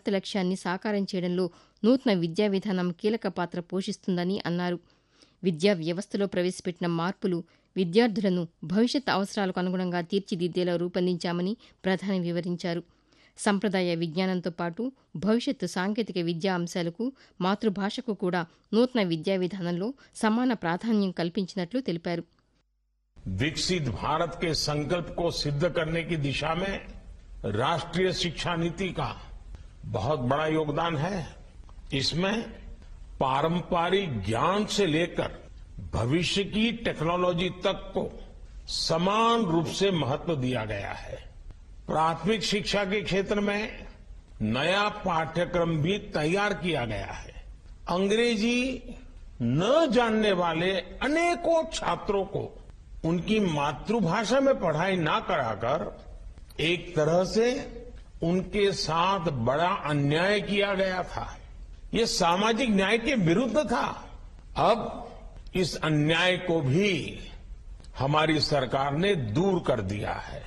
భారత లక్ష్యాన్ని సాకారం చేయడంలో నూతన విద్యా విధానం కీలక పాత్ర పోషిస్తుందని అన్నారు విద్యా వ్యవస్థలో ప్రవేశపెట్టిన మార్పులు విద్యార్థులను భవిష్యత్ అవసరాలకు అనుగుణంగా తీర్చిదిద్దేలా రూపొందించామని ప్రధాని వివరించారు సంప్రదాయ విజ్ఞానంతో పాటు భవిష్యత్తు సాంకేతిక విద్యా అంశాలకు మాతృభాషకు కూడా నూతన విద్యా విధానంలో సమాన ప్రాధాన్యం కల్పించినట్లు తెలిపారు विकसित भारत के संकल्प को सिद्ध करने की दिशा में राष्ट्रीय शिक्षा नीति का बहुत बड़ा योगदान है इसमें पारंपरिक ज्ञान से लेकर भविष्य की टेक्नोलॉजी तक को समान रूप से महत्व दिया गया है प्राथमिक शिक्षा के क्षेत्र में नया पाठ्यक्रम भी तैयार किया गया है अंग्रेजी न जानने वाले अनेकों छात्रों को उनकी मातृभाषा में पढ़ाई ना कराकर एक तरह से उनके साथ बड़ा अन्याय किया गया था ये सामाजिक न्याय के विरुद्ध था अब इस अन्याय को भी हमारी सरकार ने दूर कर दिया है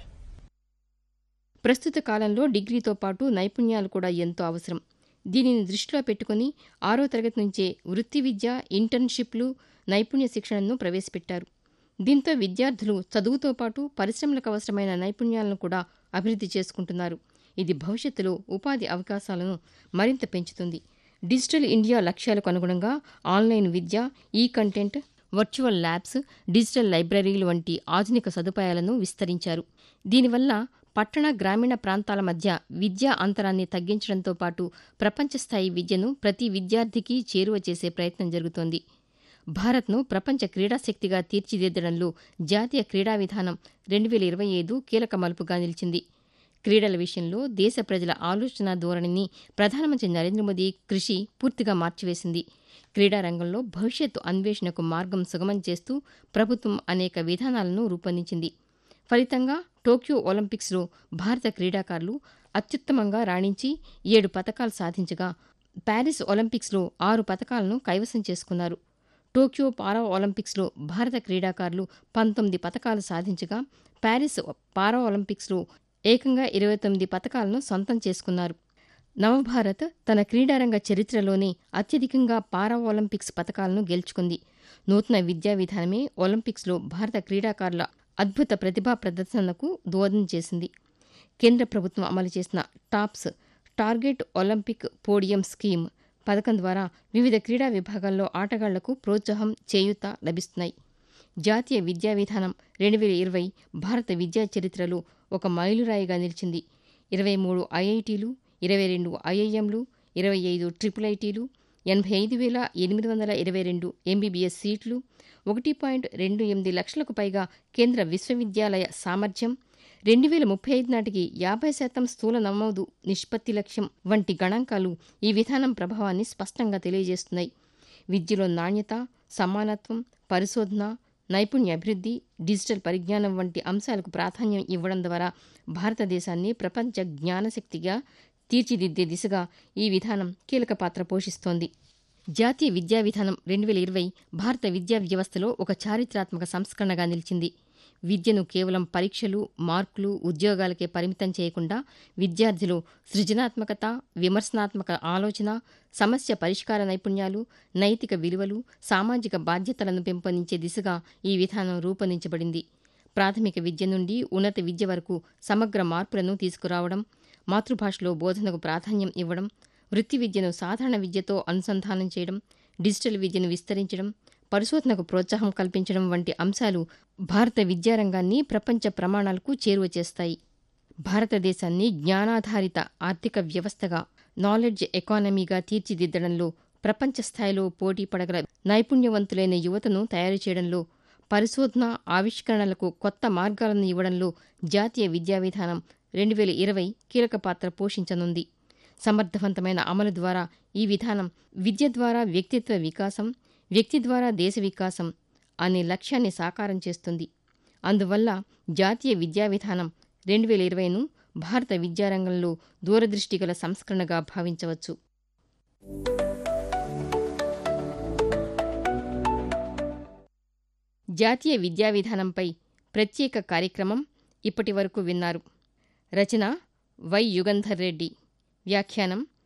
ప్రస్తుత కాలంలో డిగ్రీతో పాటు నైపుణ్యాలు కూడా ఎంతో అవసరం దీనిని దృష్టిలో పెట్టుకుని ఆరో తరగతి నుంచే వృత్తి విద్య ఇంటర్న్షిప్లు నైపుణ్య శిక్షణను ప్రవేశపెట్టారు దీంతో విద్యార్థులు చదువుతో పాటు పరిశ్రమలకు అవసరమైన నైపుణ్యాలను కూడా అభివృద్ది చేసుకుంటున్నారు ఇది భవిష్యత్తులో ఉపాధి అవకాశాలను మరింత పెంచుతుంది డిజిటల్ ఇండియా లక్ష్యాలకు అనుగుణంగా ఆన్లైన్ విద్య ఈ కంటెంట్ వర్చువల్ ల్యాబ్స్ డిజిటల్ లైబ్రరీలు వంటి ఆధునిక సదుపాయాలను విస్తరించారు దీనివల్ల పట్టణ గ్రామీణ ప్రాంతాల మధ్య విద్యా అంతరాన్ని తగ్గించడంతో పాటు ప్రపంచ స్థాయి విద్యను ప్రతి విద్యార్థికి చేరువ చేసే ప్రయత్నం జరుగుతోంది భారత్ను ప్రపంచ క్రీడాశక్తిగా తీర్చిదిద్దడంలో జాతీయ క్రీడా విధానం రెండు వేల ఇరవై ఐదు కీలక మలుపుగా నిలిచింది క్రీడల విషయంలో దేశ ప్రజల ఆలోచన ధోరణిని ప్రధానమంత్రి నరేంద్ర మోదీ కృషి పూర్తిగా మార్చివేసింది క్రీడా రంగంలో భవిష్యత్తు అన్వేషణకు మార్గం సుగమం చేస్తూ ప్రభుత్వం అనేక విధానాలను రూపొందించింది ఫలితంగా టోక్యో ఒలింపిక్స్లో భారత క్రీడాకారులు అత్యుత్తమంగా రాణించి ఏడు పతకాలు సాధించగా ప్యారిస్ ఒలింపిక్స్లో ఆరు పతకాలను కైవసం చేసుకున్నారు టోక్యో పారా ఒలింపిక్స్లో భారత క్రీడాకారులు పంతొమ్మిది పతకాలు సాధించగా ప్యారిస్ పారా ఒలింపిక్స్లో ఏకంగా ఇరవై తొమ్మిది పతకాలను సొంతం చేసుకున్నారు నవభారత్ తన క్రీడారంగ చరిత్రలోనే అత్యధికంగా పారా ఒలింపిక్స్ పతకాలను గెలుచుకుంది నూతన విద్యా విధానమే ఒలింపిక్స్లో భారత క్రీడాకారుల అద్భుత ప్రతిభా ప్రదర్శనకు దోహదం చేసింది కేంద్ర ప్రభుత్వం అమలు చేసిన TOPS target Olympic podium scheme పథకం ద్వారా వివిధ క్రీడా విభాగాల్లో ఆటగాళ్లకు ప్రోత్సాహం చేయూత లభిస్తున్నాయి జాతీయ విద్యా విధానం రెండు వేల ఇరవై భారత విద్యా చరిత్రలో ఒక మైలురాయిగా నిలిచింది ఇరవై మూడు ఐఐటీలు ఇరవై రెండు ఐఐఎంలు ఇరవై ఐదు ట్రిపుల్ ఐటీలు ఎనభై ఐదు వేల ఎనిమిది వందల ఇరవై రెండు ఎంబీబీఎస్ సీట్లు ఒకటి పాయింట్ రెండు ఎనిమిది లక్షలకు పైగా కేంద్ర విశ్వవిద్యాలయ సామర్థ్యం రెండు వేల ముప్పై ఐదు నాటికి యాభై శాతం స్థూల నమోదు నిష్పత్తి లక్ష్యం వంటి గణాంకాలు ఈ విధానం ప్రభావాన్ని స్పష్టంగా తెలియజేస్తున్నాయి విద్యలో నాణ్యత సమానత్వం పరిశోధన నైపుణ్య అభివృద్ధి డిజిటల్ పరిజ్ఞానం వంటి అంశాలకు ప్రాధాన్యం ఇవ్వడం ద్వారా భారతదేశాన్ని ప్రపంచ జ్ఞానశక్తిగా తీర్చిదిద్దే దిశగా ఈ విధానం కీలక పాత్ర పోషిస్తోంది జాతీయ విద్యా విధానం రెండు వేల ఇరవై భారత విద్యా వ్యవస్థలో ఒక చారిత్రాత్మక సంస్కరణగా నిలిచింది విద్యను కేవలం పరీక్షలు మార్కులు ఉద్యోగాలకే పరిమితం చేయకుండా విద్యార్థులు సృజనాత్మకత విమర్శనాత్మక ఆలోచన సమస్య పరిష్కార నైపుణ్యాలు నైతిక విలువలు సామాజిక బాధ్యతలను పెంపొందించే దిశగా ఈ విధానం రూపొందించబడింది ప్రాథమిక విద్య నుండి ఉన్నత విద్య వరకు సమగ్ర మార్పులను తీసుకురావడం మాతృభాషలో బోధనకు ప్రాధాన్యం ఇవ్వడం వృత్తి విద్యను సాధారణ విద్యతో అనుసంధానం చేయడం డిజిటల్ విద్యను విస్తరించడం పరిశోధనకు ప్రోత్సాహం కల్పించడం వంటి అంశాలు భారత విద్యారంగాన్ని ప్రపంచ ప్రమాణాలకు చేరువ చేస్తాయి భారతదేశాన్ని జ్ఞానాధారిత ఆర్థిక వ్యవస్థగా నాలెడ్జ్ ఎకానమీగా తీర్చిదిద్దడంలో ప్రపంచ స్థాయిలో పోటీ పడగల నైపుణ్యవంతులైన యువతను తయారు చేయడంలో పరిశోధన ఆవిష్కరణలకు కొత్త మార్గాలను ఇవ్వడంలో జాతీయ విద్యా విధానం రెండు వేల ఇరవై కీలక పాత్ర పోషించనుంది సమర్థవంతమైన అమలు ద్వారా ఈ విధానం విద్య ద్వారా వ్యక్తిత్వ వికాసం వ్యక్తి ద్వారా దేశ వికాసం అనే లక్ష్యాన్ని సాకారం చేస్తుంది అందువల్ల జాతీయ విద్యా విధానం రెండు వేల ఇరవైను భారత విద్యారంగంలో దూరదృష్టి గల సంస్కరణగా భావించవచ్చు జాతీయ విద్యా విధానంపై ప్రత్యేక కార్యక్రమం ఇప్పటి వరకు విన్నారు రచన వై యుగంధర్ రెడ్డి వ్యాఖ్యానం